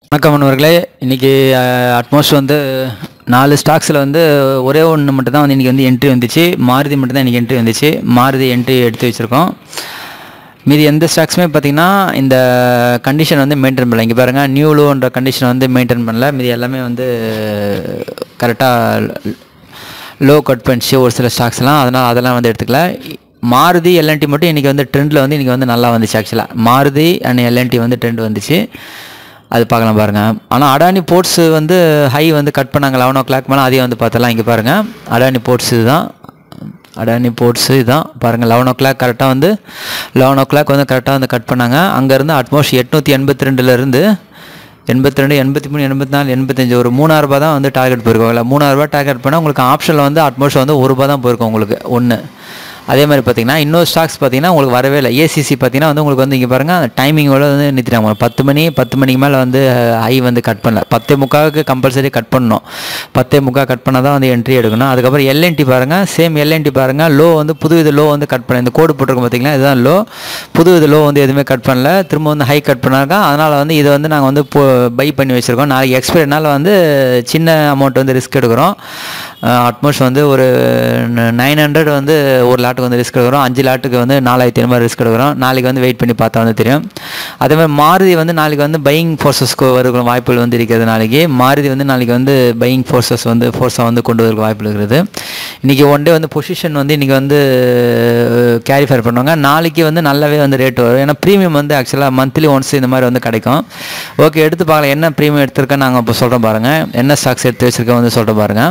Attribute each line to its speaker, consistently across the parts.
Speaker 1: வணக்கம் நண்பர்களே இன்றைக்கி அட்மோஸ்ட் வந்து நாலு ஸ்டாக்ஸில் வந்து ஒரே ஒன்று மட்டும் தான் வந்து இன்றைக்கி வந்து என்ட்ரி வந்துச்சு மாருதி மட்டும் தான் இன்றைக்கி என்ட்ரி வந்துச்சு மாருதி என்ட்ரி எடுத்து வச்சுருக்கோம் மீதி எந்த ஸ்டாக்ஸுமே பார்த்திங்கன்னா இந்த கண்டிஷன் வந்து மெயின்டைன் பண்ணல இங்கே பாருங்கள் நியூ லோன்ற கண்டிஷன் வந்து மெயின்டைன் பண்ணல மீதி எல்லாமே வந்து கரெக்டாக லோ கட் பண்ணிச்சு ஒரு சில ஸ்டாக்ஸ்லாம் அதனால் அதெல்லாம் வந்து எடுத்துக்கல மாருதி எல்என்டி மட்டும் இன்றைக்கி வந்து ட்ரெண்டில் வந்து இன்றைக்கி வந்து நல்லா வந்துச்சு ஆக்சுவலாக மாருதி அண்ட் எல்என்டி வந்து ட்ரெண்ட் வந்துச்சு அது பார்க்கலாம் பாருங்கள் ஆனால் அடானி போர்ட்ஸ் வந்து ஹை வந்து கட் பண்ணாங்க லெவன் ஓ கிளாக் மேலே அதையும் வந்து பார்த்தலாம் இங்கே பாருங்கள் அடானி போர்ட்ஸ் இதுதான் அடானி போர்ட்ஸு இதுதான் பாருங்கள் லெவன் ஓ கிளாக் கரெக்டாக வந்து லெவன் ஓ கிளாக் வந்து கரெக்டாக வந்து கட் பண்ணாங்க அங்கேருந்து அட்மோஸ்ட் எட்நூற்றி எண்பத்தி ரெண்டுலேருந்து எண்பத்தி ரெண்டு எண்பத்தி மூணு எண்பத்தி நாலு எண்பத்தஞ்சு ஒரு மூணாயிரரூபா தான் வந்து டார்கெட் போயிருக்கோம் இல்லை மூணாயிரரூபா டார்கெட் பண்ணால் உங்களுக்கு ஆப்ஷனில் வந்து அட்மோஸ்ட் வந்து ஒரு ரூபா தான் போயிருக்கும் உங்களுக்கு ஒன்று அதே மாதிரி பார்த்தீங்கன்னா இன்னொரு ஸ்டாக்ஸ் பார்த்தீங்கன்னா உங்களுக்கு வரவே இல்லை ஏசிசி பார்த்தீங்கன்னா வந்து உங்களுக்கு வந்து இங்கே பாருங்கள் டைமிங்கோட வந்து நிறுத்திட்டாங்க பத்து மணி பத்து மணிக்கு மேலே வந்து ஹை வந்து கட் பண்ணல பத்தே முக்காவுக்கு கம்பல்சரி கட் பண்ணணும் பத்தே முக்கா கட் பண்ணால் தான் வந்து என்ட்ரி எடுக்கணும் அதுக்கப்புறம் எல்என்டி பாருங்கள் சேம் எல்என்டி பாருங்கள் லோ வந்து புது இது லோ வந்து கட் பண்ண இந்த கோடு போட்டிருக்கோம் பார்த்தீங்களா இதுதான் லோ புது இது லோ வந்து எதுவுமே கட் பண்ணல திரும்ப வந்து ஹை கட் பண்ணாங்க அதனால் வந்து இதை வந்து நாங்கள் வந்து பை பண்ணி வச்சுருக்கோம் நாளைக்கு எக்ஸ்பைரினால வந்து சின்ன அமௌண்ட் வந்து ரிஸ்க் எடுக்கிறோம் அட்மோஸ்ட் வந்து ஒரு நைன் ஹண்ட்ரட் வந்து ஒரு லாட்டுக்கு வந்து ரிஸ்க் எடுக்கிறோம் அஞ்சு லாட்டுக்கு வந்து நாலாயிரத்தி ஐநூறு ரிஸ்க் எடுக்கிறோம் நாளைக்கு வந்து வெயிட் பண்ணி பார்த்தா வந்து தெரியும் அதே மாதிரி மாருதி வந்து நாளைக்கு வந்து பையிங் ஃபோர்ஸஸ்க்கு வருகிற வாய்ப்புகள் வந்து இருக்கிறது நாளைக்கு மாருதி வந்து நாளைக்கு வந்து பையிங் ஃபோர்ஸஸ் வந்து ஃபோர்ஸாக வந்து கொண்டு வரக்கு வாய்ப்பு இருக்கிறது இன்றைக்கி ஒன் டே வந்து பொசிஷன் வந்து இன்றைக்கி வந்து கேரிஃபர் பண்ணுவாங்க நாளைக்கு வந்து நல்லாவே வந்து ரேட் வரும் ஏன்னா ப்ரீமியம் வந்து ஆக்சுவலாக மந்த்லி ஒன்ஸ் இந்த மாதிரி வந்து கிடைக்கும் ஓகே எடுத்து பார்க்கலாம் என்ன ப்ரீமியம் எடுத்திருக்கேன் நாங்கள் இப்போ சொல்கிறோம் பாருங்கள் என்ன ஸ்டாக்ஸ் எடுத்து வச்சுருக்கேன் வந்து சொல்கிறோம் பாருங்கள்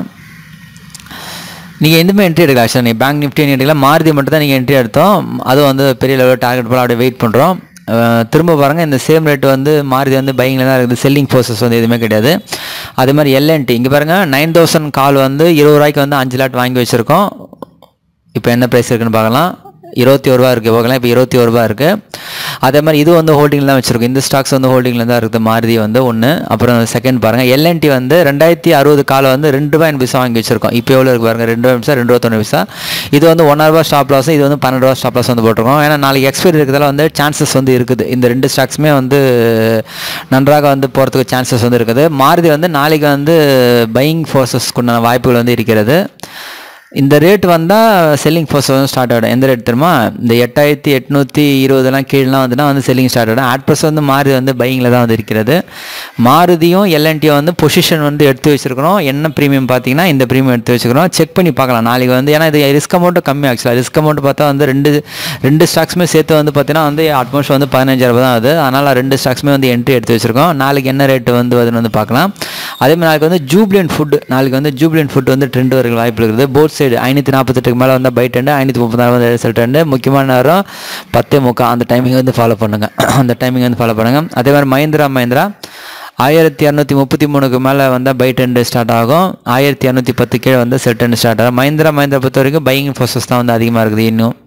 Speaker 1: நீங்கள் எதுவுமே என்ட்ரி எடுக்கலாம் ஆக்சுவலாக நீங்கள் பேங்க் நிஃப்டி எடுக்கலாம் மாருதி மட்டும் தான் நீங்கள் என்ட்ரி எடுத்தோம் அதுவும் வந்து பெரிய லெவலில் டார்கெட் போல அப்படியே வெயிட் பண்ணுறோம் திரும்ப பாருங்கள் இந்த சேம் ரேட் வந்து மாருதி வந்து பையிங்கில் தான் இருக்குது செல்லிங் ப்ரோசஸ் வந்து எதுவுமே கிடையாது அதே மாதிரி எல்என்டி இங்கே பாருங்கள் நைன் தௌசண்ட் கால் வந்து இருபது ரூபாய்க்கு வந்து அஞ்சு லாட் வாங்கி வச்சுருக்கோம் இப்போ என்ன ப்ரைஸ் இருக்குன்னு பார்க்கலாம் இருபத்தி ஒரு ரூபா இருக்குது ஓகேங்களா இப்போ இருபத்தி ஒரு ரூபா இருக்குது அதே மாதிரி இது வந்து ஹோல்டிங்கில் தான் வச்சுருக்கோம் இந்த ஸ்டாக்ஸ் வந்து ஹோல்டிங்கில் தான் இருக்குது மாருதி வந்து ஒன்று அப்புறம் செகண்ட் பாருங்கள் எல்என்டி வந்து ரெண்டாயிரத்தி அறுபது காலை வந்து ரெண்டு ரூபாய் பைசா வாங்கி வச்சிருக்கோம் இப்போ எவ்வளோ இருக்குது பாருங்கள் ரெண்டு ரூபாய் பைசா ரெண்டு ரூபா தொண்ணூறு பைசா இது வந்து ஒன்றரை ரூபா ஸ்டாப் லாஸ் இது வந்து பன்னெண்டு ரூபா ஸ்டாப் லாஸ் வந்து போட்டிருக்கோம் ஏன்னா நாளைக்கு எக்ஸ்பைரி இருக்கிறதால வந்து சான்சஸ் வந்து இருக்குது இந்த ரெண்டு ஸ்டாக்ஸுமே வந்து நன்றாக வந்து போகிறதுக்கு சான்சஸ் வந்து இருக்குது மாருதி வந்து நாளைக்கு வந்து பையிங் ஃபோர்ஸஸ்க்குண்டான வாய்ப்புகள் வந்து இருக்கிறது இந்த ரேட் வந்தால் செல்லிங் ஃபோர்ஸ் வந்து ஸ்டார்ட் ஆகிடும் எந்த ரேட் தெரியுமா இந்த எட்டாயிரத்தி எட்நூற்றி இருபதெல்லாம் கீழெலாம் வந்துன்னா வந்து செல்லிங் ஸ்டார்ட் ஆகிடும் ஆட் ப்ளஸ் வந்து மாருதி வந்து பையிங்கில் தான் வந்து இருக்கிறது மாருதியும் எல்என்டியும் வந்து பொசிஷன் வந்து எடுத்து வச்சுருக்கிறோம் என்ன ப்ரீமியம் பார்த்தீங்கன்னா இந்த ப்ரீமியம் எடுத்து வச்சுக்கிறோம் செக் பண்ணி பார்க்கலாம் நாளைக்கு வந்து ஏன்னா இது ரிஸ்க் அமௌண்ட்டும் கம்மி ஆக்சுவலாக ரிஸ்க் அமௌண்ட் பார்த்தா வந்து ரெண்டு ரெண்டு ஸ்டாக்ஸுமே சேர்த்து வந்து பார்த்தீங்கன்னா வந்து அட்மோஸ்ட் வந்து பதினஞ்சாயிரம் தான் ஆகுது அதனால் ரெண்டு ஸ்டாக்ஸுமே வந்து என்ட்ரி எடுத்து வச்சுருக்கோம் நாளைக்கு என்ன ரேட்டு வந்து அதுன்னு வந்து பார்க்கலாம் அதே மாதிரி நாளைக்கு வந்து ஜூப்ளியன் ஃபுட் நாளைக்கு வந்து ஜூப்ளியன் ஃபுட் வந்து ட்ரெண்ட் வரக்கு வாய்ப்பு இருக்குது போத் சைடு ஐநூற்றி நாற்பத்தெட்டுக்கு மேலே வந்தால் பை டெண்டு ஐநூற்றி முப்பத்தாறு வந்து ரிசல்ட் ரெண்டு முக்கியமான நேரம் பத்தே முக்கால் அந்த டைமிங் வந்து ஃபாலோ பண்ணுங்கள் அந்த டைமிங் வந்து ஃபாலோ பண்ணுங்கள் அதே மாதிரி மஹிந்திரா மஹிந்திரா ஆயிரத்தி இரநூத்தி முப்பத்தி மூணுக்கு மேலே வந்தால் பை டெண்டு ஸ்டார்ட் ஆகும் ஆயிரத்தி இரநூத்தி பத்து கீழே வந்து செல் டெண்டு ஸ்டார்ட் ஆகும் மஹிந்திரா மஹிந்திரா பொறுத்த வரைக்கும் பையிங் ப்ரோசஸ் தான் வந்து அதிகமாக இருக்குது இன்னும்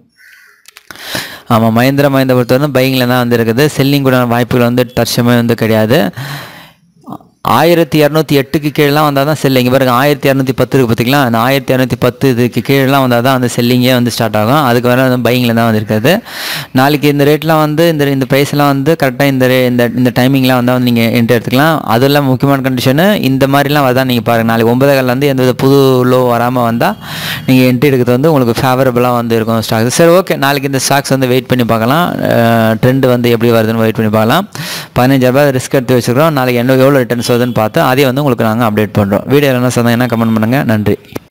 Speaker 1: ஆமாம் மஹிந்திரா மஹிந்திரா பொறுத்தவரை பையிங்கில் தான் வந்து இருக்குது செல்லிங் கூட வாய்ப்புகள் வந்து தற்சமே வந்து கிடையாது ஆயிரத்தி இரநூத்தி எட்டுக்கு கீழெலாம் வந்தால் தான் செல்லிங் பாருங்க ஆயிரத்தி இரநூத்தி பத்து இருக்குது பார்த்திங்களா அந்த ஆயிரத்தி இரநூத்தி பத்து இதுக்கு கீழெலாம் வந்தால் தான் வந்து செல்லிங்கே வந்து ஸ்டார்ட் ஆகும் அதுக்கு வர வந்து பையிங்கில் தான் வந்து இருக்கிறது நாளைக்கு இந்த ரேட்லாம் வந்து இந்த இந்த ப்ரைஸ்லாம் வந்து கரெக்டாக இந்த ரே இந்த இந்த டைமிங்லாம் வந்தால் வந்து நீங்கள் என்ட்ரி எடுத்துக்கலாம் அதெல்லாம் முக்கியமான கண்டிஷனு இந்த மாதிரிலாம் வரதான் நீங்கள் பாருங்கள் நாளைக்கு ஒன்பதே காலில் வந்து எந்த வித புது லோ வராமல் வந்தால் நீங்கள் என்ட்ரி எடுக்கிறது வந்து உங்களுக்கு ஃபேவரபுளாக வந்து இருக்கும் ஸ்டாக்ஸ் சரி ஓகே நாளைக்கு இந்த ஸ்டாக்ஸ் வந்து வெயிட் பண்ணி பார்க்கலாம் ட்ரெண்ட் வந்து எப்படி வருதுன்னு வெயிட் பண்ணி பார்க்கலாம் பதினஞ்சாயிரரூபா ரிஸ்க் எடுத்து வச்சுக்கிறோம் நாளைக்கு என்ன எவ்வளோ ரிட்டர்ன்ஸ் வருதுன்னு பார்த்து அதே வந்து உங்களுக்கு நாங்கள் அப்டேட் பண்ணுறோம் வீடியோ என்ன சொன்னீங்கன்னா கமெண்ட் பண்ணுங்கள் நன்றி